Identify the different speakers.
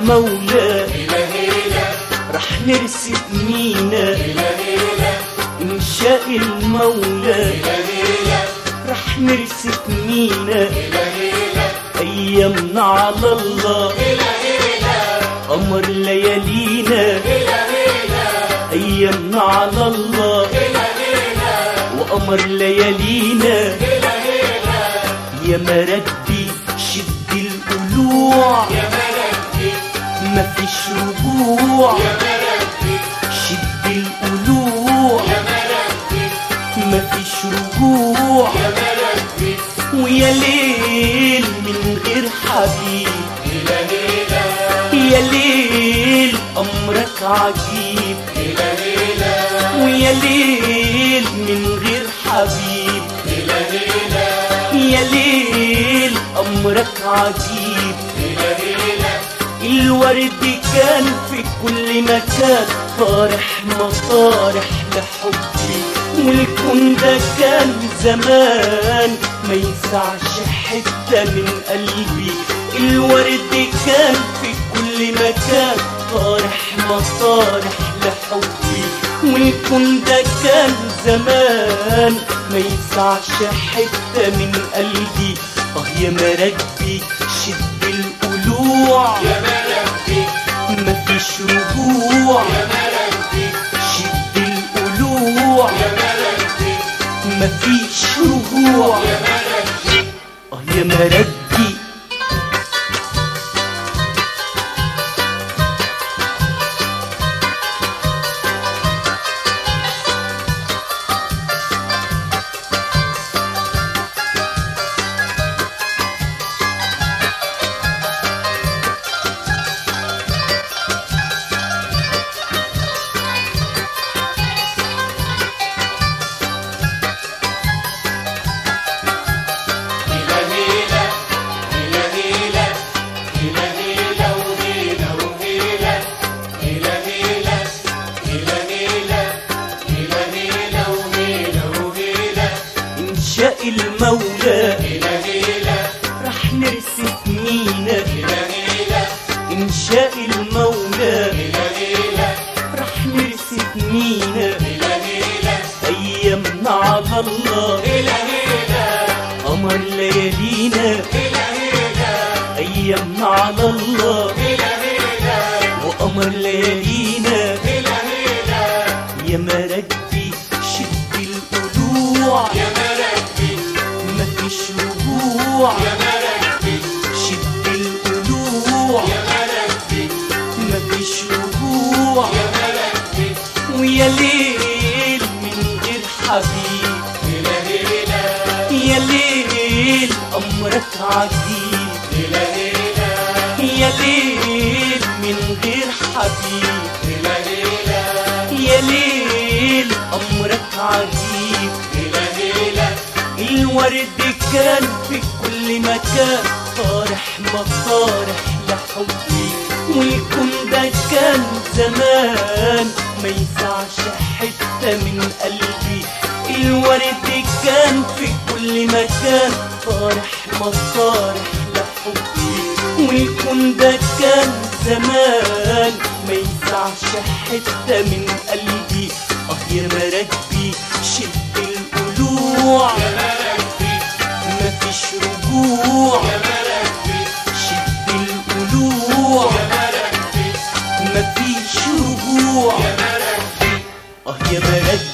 Speaker 1: المولى رح نرسم مينا إن شاء المولى رح نرسم مينا أيامنا على الله قمر ليالينا أيامنا على الله وقمر ليالينا يا مربي شد القلوع مفيش رجوع شد القلوع مفيش رجوع ويا ليل من غير حبيب يا ليل أمرك عجيب ويا ليل من غير حبيب يا ليل أمرك عجيب الورد كان في كل مكان طارح مطارح لحبي والكون ده كان زمان ما يسعش حتة من قلبي الورد كان في كل مكان طارح مطارح لحبي والكون ده كان زمان ما يسعش حتة من قلبي اه يا مربي شد القلوع مفيش رجوع شد القلوع مفيش رجوع اه يا مربي إن شاء المولى رح نرسم مينا إن شاء المولى رح نرسم مينا أيامنا على الله قمر ليالينا أيامنا على الله وقمر ليالينا يا مربي شد القلوع مفيش رجوع شد القلوع مفيش رجوع ويا ليل من غير حبيب يا ليل أمرك عجيب يا ليل من غير حبيب يا ليل أمرك عجيب الورد كان في كل مكان طارح مطارح لحبي والكون ده كان زمان ما يسعش حتة من قلبي الورد كان في كل مكان طارح مطارح لحبي والكون ده كان زمان ما يسعش حتة من قلبي اه يا مربي شد القلوع مفيش رجوع شد القلوع مفيش رجوع اه يا مربي